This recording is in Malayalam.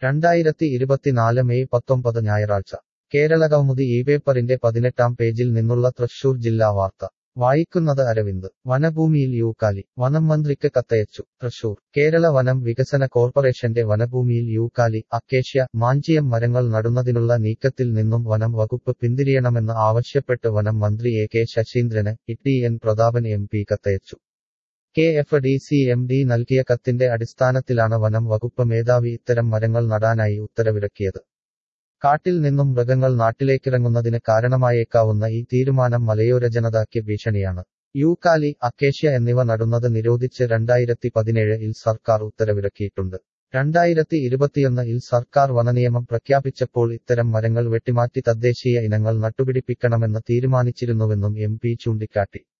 രണ്ടായിരത്തി ഇരുപത്തിനാല് മെയ് പത്തൊമ്പത് ഞായറാഴ്ച കേരളകൗമുദി ഈ പേപ്പറിന്റെ പതിനെട്ടാം പേജിൽ നിന്നുള്ള തൃശൂർ ജില്ലാ വാർത്ത വായിക്കുന്നത് അരവിന്ദ് വനഭൂമിയിൽ യൂക്കാലി വനം മന്ത്രിക്ക് കത്തയച്ചു തൃശൂർ കേരള വനം വികസന കോർപ്പറേഷന്റെ വനഭൂമിയിൽ യൂക്കാലി അക്കേഷ്യ മാഞ്ചിയം മരങ്ങൾ നടുന്നതിനുള്ള നീക്കത്തിൽ നിന്നും വനം വകുപ്പ് പിന്തിരിയണമെന്ന് ആവശ്യപ്പെട്ട് വനം മന്ത്രി എ കെ ശശീന്ദ്രന് E N Prathapan M P കത്തയച്ചു K F D C M D നൽകിയ കത്തിന്റെ അടിസ്ഥാനത്തിലാണ് വനം വകുപ്പ് മേധാവി ഇത്തരം മരങ്ങൾ നടാനായി ഉത്തരവിറക്കിയത് കാട്ടിൽ നിന്നും മൃഗങ്ങൾ നാട്ടിലേക്കിറങ്ങുന്നതിന് കാരണമായേക്കാവുന്ന ഈ തീരുമാനം മലയോര ജനതയ്ക്ക് ഭീഷണിയാണ് യൂക്കാലി അക്കേഷ്യ എന്നിവ നടുന്നത് നിരോധിച്ച് രണ്ടായിരത്തി പതിനേഴിൽ സർക്കാർ ഉത്തരവിറക്കിയിട്ടുണ്ട് രണ്ടായിരത്തി ഇരുപത്തിയൊന്നിൽ സർക്കാർ വനനിയമം പ്രഖ്യാപിച്ചപ്പോൾ ഇത്തരം മരങ്ങൾ വെട്ടിമാറ്റി തദ്ദേശീയ ഇനങ്ങൾ നട്ടുപിടിപ്പിക്കണമെന്ന് തീരുമാനിച്ചിരുന്നുവെന്നും എം പി ചൂണ്ടിക്കാട്ടി